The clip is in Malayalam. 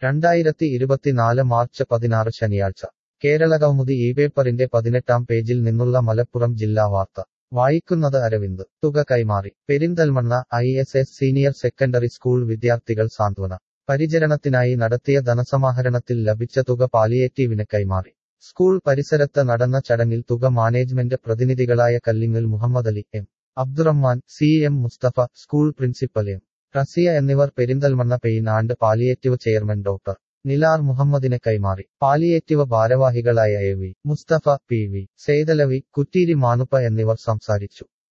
രണ്ടായിരത്തി ഇരുപത്തിനാല് മാർച്ച് പതിനാറ് ശനിയാഴ്ച കേരളകൗമുദി ഈ പേപ്പറിന്റെ പതിനെട്ടാം പേജിൽ നിന്നുള്ള മലപ്പുറം ജില്ലാ വാർത്ത വായിക്കുന്നത് അരവിന്ദ് തുക കൈമാറി Perinthalmanna I S S senior secondary school വിദ്യാർത്ഥികൾ സാന്ത്വന പരിചരണത്തിനായി നടത്തിയ ധനസമാഹരണത്തിൽ ലഭിച്ച തുക പാലിയേറ്റീവിന് കൈമാറി സ്കൂൾ പരിസരത്ത് നടന്ന ചടങ്ങിൽ തുക മാനേജ്മെന്റ് പ്രതിനിധികളായ Kallingal Muhammadali M Abdurahman C M Musthafa school principal M Raziya എന്നിവർ Perinthalmanna pain and palliative chairman doctor Nilar മുഹമ്മദിന് കൈമാറി പാലിയേറ്റീവ് ഭാരവാഹികളായ A V Musthafa P V Seythalavi Kutteeri Manuppa എന്നിവർ സംസാരിച്ചു